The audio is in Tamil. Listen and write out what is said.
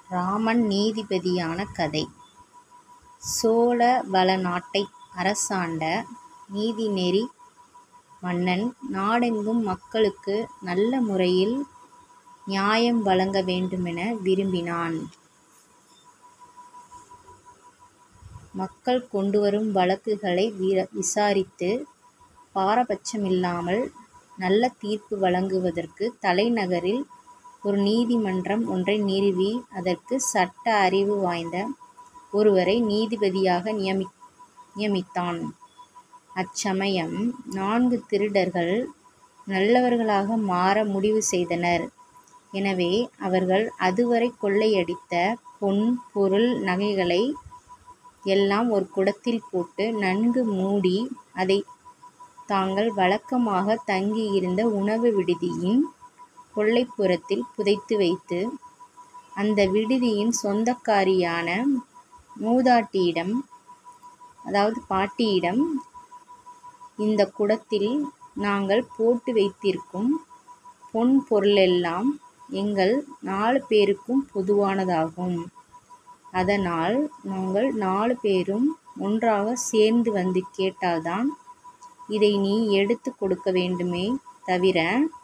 ராமன் நீதிபதியான கதை சோழ வளநாட்டை அரசாண்ட நீதிநெறி மன்னன் நாடெங்கும் மக்களுக்கு நல்ல முறையில் நியாயம் வழங்க வேண்டுமென விரும்பினான். மக்கள் கொண்டுவரும் வழக்குகளை விசாரித்து பாரபட்சமில்லாமல் நல்ல தீர்ப்பு வழங்குவதற்கு தலைநகரில் ஒரு நீதிமன்றம் ஒன்றை நிறுவி அதற்கு சட்ட அறிவு வாய்ந்த ஒருவரை நீதிபதியாக நியமித்தான். அச்சமயம் நான்கு திருடர்கள் நல்லவர்களாக மாற முடிவு செய்தனர். எனவே அவர்கள் அதுவரை கொள்ளையடித்த பொன் பொருள் நகைகளை எல்லாம் ஒரு குடத்தில் போட்டு நன்கு மூடி அதைத் தாங்கள் வழக்கமாகத் தங்கியிருந்த உணவு விடுதியின் கொல்லைப்புறத்தில் புதைத்து வைத்து அந்த விடுதியின் சொந்தக்காரியான மூதாட்டியிடம் அதாவது பாட்டியிடம் இந்தக் குடத்தில் நாங்கள் போட்டு வைத்திருக்கும் பொன் பொருளெல்லாம் எங்கள் நாலு பேருக்கும் பொதுவானதாகும். அதனால் நாங்கள் நாலு பேரும் ஒன்றாகச் சேர்ந்து வந்து கேட்டால்தான் இதை நீ எடுத்துக் கொடுக்க வேண்டுமே தவிர